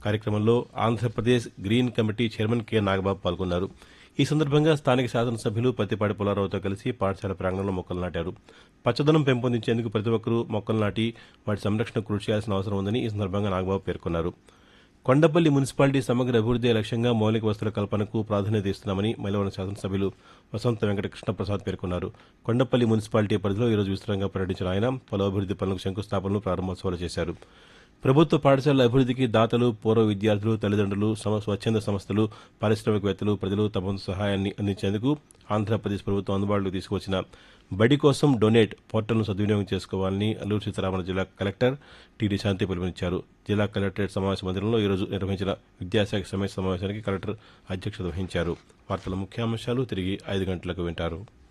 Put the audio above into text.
కార్యక్రమంలో Andhra Pradesh green committee chairman K Nagababu పాల్గొన్నారు ఈ సందర్భంగా స్థానిక శాసనసభ్యులు పత్తిపాటి పుల్లారావుతో కలిసి పాఠశాల ప్రాంగణంలో మొక్కలు నాటారు పచ్చదనం పెంపొందించేందుకు ప్రతి ఒక్కరూ మొక్కలు నాటి వాటి సంరక్షణకు కృషి చేయాల్సిన అవసరం ఉందని ఈ సందర్భంగా నాగబాబు పేర్కొన్నారు కొండపల్లి మున్సిపాలిటీ సమగ్ర అభివృద్ధి లక్ష్యంగా మౌలిక వసతుల కల్పనకు ప్రాధాన్యత ఇస్తున్నామని మైలవరం శాసనసభ్యులు వసంత వెంకట కృష్ణప్రసాద్ పేర్కొన్నారు కొండపల్లి మున్సిపాలిటీ పరిధిలో ఈరోజు విస్తృతంగా పర్యటించిన ఆయన పలు అభివృద్ధి పనులకు శంకుస్థాపనలు ప్రారంభోత్సవాలు చేశారు ప్రభుత్వ పాఠశాలల అభివృద్ధికి దాతలు పూర్వ విద్యార్థులు తల్లిదండ్రులు సమ స్వచ్ఛంద సంస్థలు పారిశ్రామికవేత్తలు ప్రజలు తమ వంతు సహాయాన్ని అందించేందుకు ఆంధ్రప్రదేశ్ ప్రభుత్వం అందుబాటులోకి తీసుకువచ్చిన బడి కోసం డొనేట్ పోర్టల్ను సద్వినియోగం చేసుకోవాలని అల్లూరు సీతారామరాజు జిల్లా కలెక్టర్ టీడీ శాంతి పిలుపునిచ్చారు జిల్లా కలెక్టరేట్ సమావేశ మందిరంలో ఈరోజు నిర్వహించిన విద్యాశాఖ సమేత సమావేశానికి కలెక్టర్ అధ్యక్షత వహించారు వార్తల ముఖ్యాంశాలు తిరిగి ఐదు గంటలకు వింటారు